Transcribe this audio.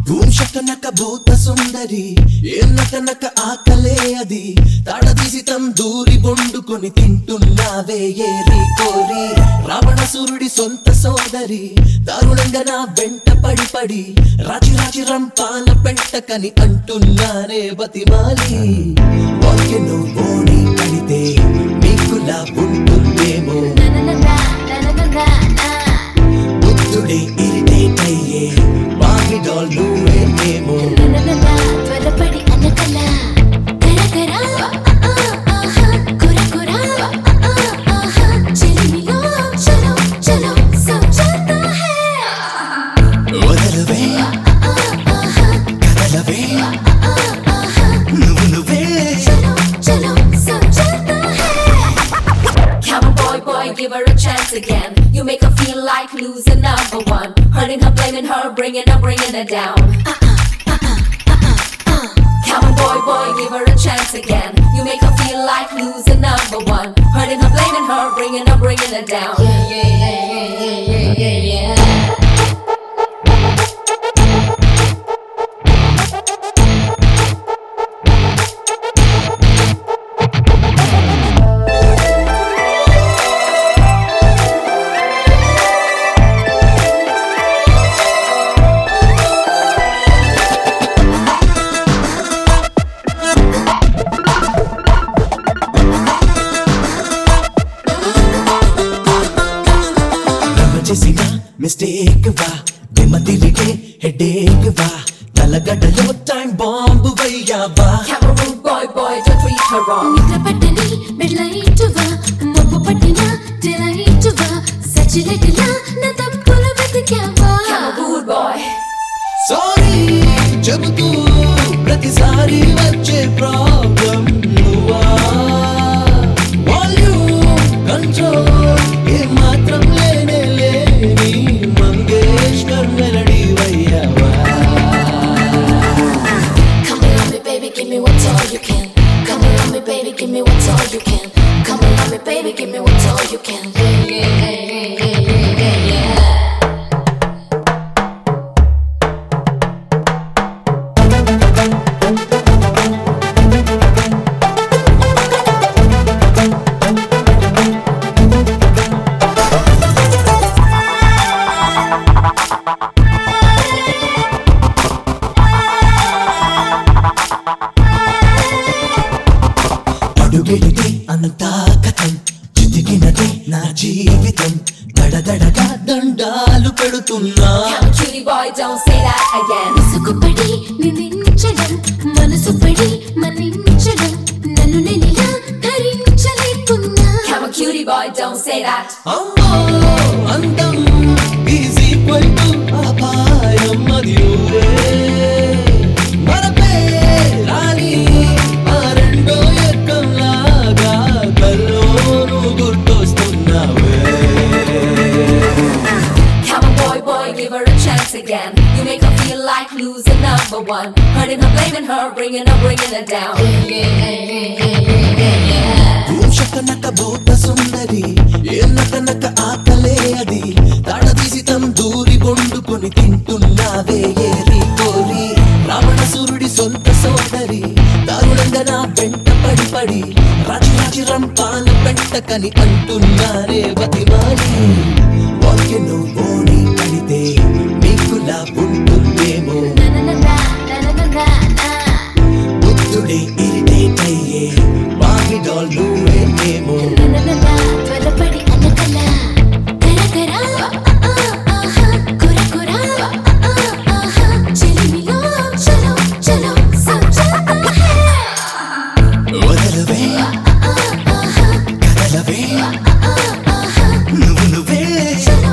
భూషకనక భూత సుందరి ఎన్నకనక ఆకలే అది తడదీసి తం దూరి బొండుకొని తింటున్నావే ఏరి కోరి రావణసురుడి సొంత సోదరి దారుణంగా నా వెంట పడి పడి రాజి రాజి రంపాల పెంటకని అంటున్నానే బతిమాలి వాక్యను ఓణి కడితే నీకులా ఉంటుందేమో బుద్ధుడే ఇరిటేట్ అయ్యే బావి డాల్ నువ్వేమేమో త్వరపడి అనకల కర కర కుర కుర చెలిమిలో చలో చలో సబ్ చల్తా హై వదలవే కదలవే నువ్వు నువ్వే చలో చలో సబ్ చల్తా హై Come on, boy, boy, give her a chance again. You make her feel like losing number one. Hurting her, blaming her, bringing her, bringing her down. Come on, boy, boy, give her a chance again. You make her feel like losing number one. Hurting her, blaming her, bringing her, bringing her down. Yeah, yeah, yeah, yeah, yeah, yeah, yeah. నమ్మ చేసిన mistake వా దిమ్మ తిరిగే headache వా తలగడ్డలో time bomb వయ్యావా Come on, rude boy, boy, don't treat her wrong. నిద్ర పట్టని బిడ్లైటువా మబ్బు పట్టిన తెలైటువా సచిలకలా నా తప్పులు వెతికావా Come on, rude boy. Sorry చెబుతూ ప్రతిసారి వచ్చే ప్రాబ్లం నువ్వా వాల్యూమ్ కంట్రోల్ ఏ మాత్రం లేనే లేని మంగేష్కర్ మెలడీ వయ్యావా Come on, love me, baby, give me what's all you can. Come on, love me, baby, give me what's all you can. Come on, love me, baby, give me what's all you can. Yeah, yeah, yeah, yeah, yeah, yeah, yeah. అడుగెడితే అంతా కథం చితికినదే నా జీవితం దడదడగా దండాలు పెడుతున్నా Come on, cutie boy, don't say that again. ముసుగుపడి నిందించడం మనసు పడి మన్నించడం నన్ను నేనిలా ధరించలేకున్నా Come on, cutie boy, don't say that. అమ్మో అందం ఈజ్ ఈక్వల్ టు అపాయం అది ఊరే మరపే రాని ఆ రెండో ఎక్కంలాగా కల్లోను గుర్తొస్తున్నావే Come on, boy, boy, give her a chance again. You make her feel like losing number one. Hurting her, blaming her, bringing her, bringing her down. Yeah, yeah, yeah, yeah, yeah, yeah, yeah. భూషకనక భూత సుందరి ఎన్నకనక ఆకలే అది తడదీసి తం దూరి బొండుకొని తింటున్నావే ఏరి కోరి రావణసురుడి సొంత సోదరి దారుణంగా నా వెంట పడి పడి రాజి రాజి రంపాల పెంటకని అంటున్నారే బతిమాలి వాక్యను ఓణి కడితే నీకులా ఉంటుందేమో బుద్ధుడే ఇరిటేట్ అయ్యే బావి డాల్ నువ్వేమేమో త్వరపడి అనకల కర కర కుర కుర చెలిమిలో చలో చలో సబ్ చల్తా హై వదలవే కదలవే నువ్వు నువ్వే చలో